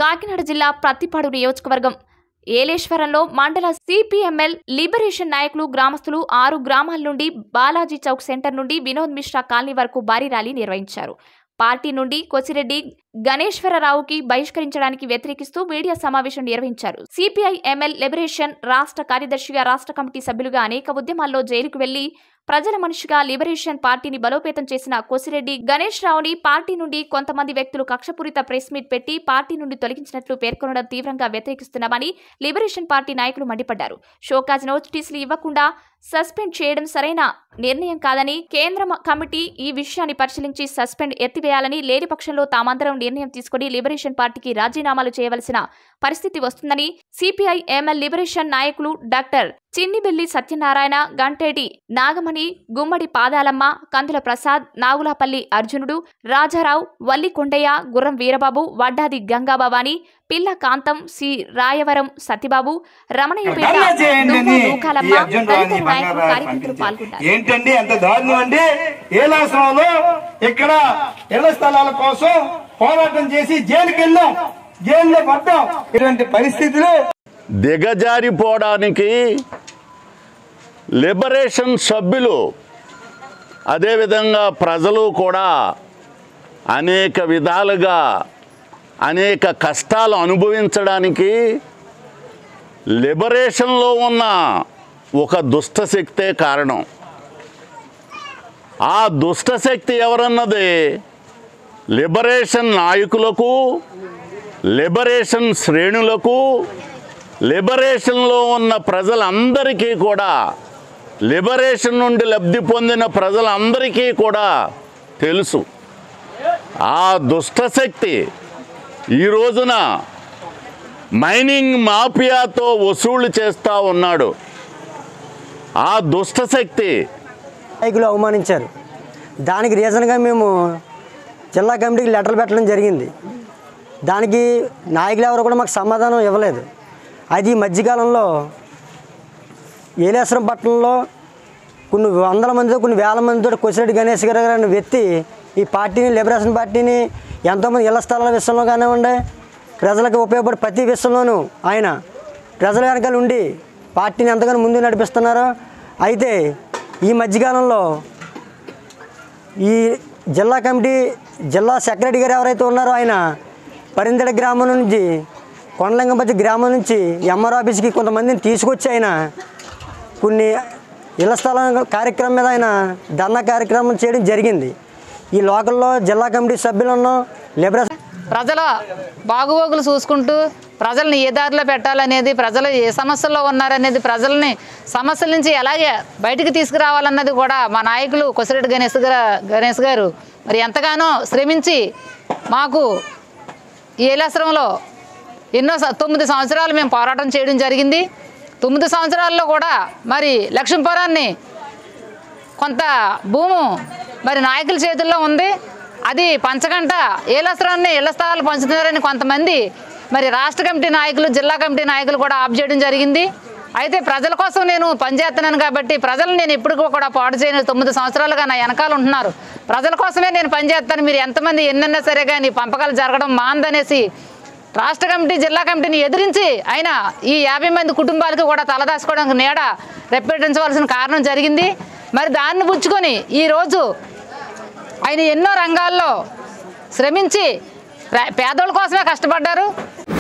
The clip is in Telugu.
కాకినాడ జిల్లా ప్రత్తిపాడు నియోజకవర్గం ఏలేశ్వరంలో మండల సిపిఎంఎల్ లిబరేషన్ నాయకులు గ్రామస్తులు ఆరు గ్రామాల నుండి బాలాజీ చౌక్ సెంటర్ నుండి వినోద్ మిశ్రా కాలనీ వరకు భారీ ర్యాలీ నిర్వహించారు పార్టీ నుండి కొసిరెడ్డి గణేశ్వరరావుకి బహిష్కరించడానికి వ్యతిరేకిస్తూ మీడియా సమావేశం నిర్వహించారు సిపిఐ ఎంఎల్ లిబరేషన్ రాష్ట్ర కార్యదర్శిగా రాష్ట్ర కమిటీ సభ్యులుగా అనేక ఉద్యమాల్లో జైలుకు వెళ్లి ప్రజల మనిషిగా లిబరేషన్ పార్టీని బలోపేతం చేసిన కోసిరెడ్డి గణేష్ రావుని పార్టీ నుండి కొంతమంది వ్యక్తులు కక్షపూరిత ప్రెస్ మీట్ పెట్టి పార్టీ నుండి తొలగించినట్లు పేర్కొనడం తీవ్రంగా వ్యతిరేకిస్తున్నామని లిబరేషన్ పార్టీ నాయకులు మండిపడ్డారు షోకాజ్ నోటీసులు ఇవ్వకుండా సస్పెండ్ చేయడం సరైన నిర్ణయం కాదని కేంద్ర మ- కమిటీ ఈ విషయాన్ని పరిశీలించి సస్పెండ్ ఎత్తివేయాలని లేని పక్షంలో తామందరం నిర్ణయం తీసుకుని లిబరేషన్ పార్టీకి రాజీనామాలు చేయవలసిన పరిస్థితి వస్తుందని సిపిఐ ఎంఎల్ లిబరేషన్ నాయకులు డాక్టర్ చిన్నిబెల్లి సత్యనారాయణ గంటేటి నాగమణి గుమ్మడి పాదాలమ్మ కందుల ప్రసాద్ నాగులాపల్లి అర్జునుడు రాజారావు వల్లి కొండయ్య గుర్రం వీరబాబు వడ్డాది గంగాభవాని పిల్ల కాంతం సి రాయవరం సత్యబాబు రమణయ్యపేట ధర్నా చేయండి అని నువ్వు ఈ నూకాలమ్మ అర్జున్ తదితర రావుని నాయకులు బంగారాన్ని కార్యకర్తలు పంపించారు. పాల్గొన్నారు ఏంటండి ఎంత దారుణం అండి ఏలాశ్రమంలో ఇక్కడ ఇళ్ల స్థలాల కోసం పోరాటం చేసి జైలుకి వెళ్ళాం జైల్లో పడ్డాం ఇటువంటి పరిస్థితులు దిగజారిపోవడానికి లిబరేషన్ సభ్యులు అదేవిధంగా ప్రజలు కూడా అనేక విధాలుగా అనేక కష్టాలు అనుభవించడానికి లిబరేషన్లో ఉన్న ఒక దుష్టశక్తే కారణం ఆ దుష్టశక్తి ఎవరన్నది లిబరేషన్ నాయకులకు లిబరేషన్ శ్రేణులకు లిబరేషన్లో ఉన్న ప్రజలందరికీ కూడా లిబరేషన్ నుండి లబ్ధి పొందిన ప్రజలందరికీ కూడా తెలుసు ఆ దుష్టశక్తి ఈ రోజున మైనింగ్ మాఫియాతో వసూళ్లు చేస్తూ ఉన్నాడు ఆ దుష్టశక్తి నాయకులు అవమానించారు దానికి రీజన్గా మేము జిల్లా కమిటీకి లెటర్లు పెట్టడం జరిగింది దానికి నాయకులు ఎవరు కూడా మాకు సమాధానం ఇవ్వలేదు అది ఈ మధ్యకాలంలో ఏలేశ్వరం పట్టణంలో కొన్ని వందల మందితో కొన్ని వేల మందితో కొసిరెడ్డి గణేష్ గారు అనే వ్యక్తి ఈ పార్టీని లిబరేషన్ పార్టీని ఎంతోమంది ఇళ్ల స్థలాల విషయంలో కానివ్వండి ప్రజలకు ఉపయోగపడే ప్రతి విషయంలోనూ ఆయన ప్రజల వెనకాల ఉండి పార్టీని ఎంతగానో ముందు నడిపిస్తున్నారు అయితే ఈ మధ్యకాలంలో ఈ జిల్లా కమిటీ జిల్లా సెక్రటరీ గారు ఎవరైతే ఉన్నారో ఆయన పరిందడ గ్రామం నుంచి కొండలింగంపతి గ్రామం నుంచి ఎంఆర్ ఆఫీస్కి కొంతమందిని తీసుకొచ్చి ఆయన కొన్ని ఇళ్ల స్థలం కార్యక్రమం మీద ఆయన ధర్నా కార్యక్రమం చేయడం జరిగింది ఈ లోకల్లో జిల్లా కమిటీ సభ్యులను లిబరేషన్ ప్రజల బాగోగులు చూసుకుంటూ ప్రజల్ని ఏ దారిలో పెట్టాలనేది ప్రజలు ఏ సమస్యల్లో ఉన్నారనేది ప్రజల్ని సమస్యల నుంచి ఎలాగే బయటికి తీసుకురావాలన్నది కూడా మా నాయకులు కొసిరెడ్డి గణేష్ గారు గణేష్ గారు మరి ఎంతగానో శ్రమించి మాకు ఈ ఏలాశ్రమంలో ఎన్నో స- తొమ్మిది సంవత్సరాలు మేము పోరాటం చేయడం జరిగింది తొమ్మిది సంవత్సరాల్లో కూడా మరి లక్ష్మీపురాన్ని కొంత భూము మరి నాయకుల చేతుల్లో ఉంది అది పంచగంట ఏలస్త్రాన్ని ఇళ్ల స్థలాలు పంచుతున్నారని కొంతమంది మరి రాష్ట్ర కమిటీ నాయకులు జిల్లా కమిటీ నాయకులు కూడా ఆఫ్ చేయడం జరిగింది అయితే ప్రజల కోసం నేను పనిచేస్తున్నాను కాబట్టి ప్రజలు నేను ఎప్పుడు కూడా పాటు చేయను తొమ్మిది సంవత్సరాలుగా నా వెనకాల ఉంటున్నారు ప్రజల కోసమే నేను పనిచేస్తాను మీరు ఎంతమంది ఎన్నన్నా సరే కానీ పంపకాలు జరగడం మాందనేసి రాష్ట్ర కమిటీ జిల్లా కమిటీని ఎదిరించి ఆయన ఈ యాభై మంది కుటుంబాలకు కూడా తలదాచుకోవడానికి నీడ రెప్పించవలసిన కారణం జరిగింది మరి దాన్ని పుచ్చుకొని ఈరోజు ఆయన ఎన్నో రంగాల్లో శ్రమించి ప్ర- పేదోళ్ళ కోసమే కష్టపడ్డారు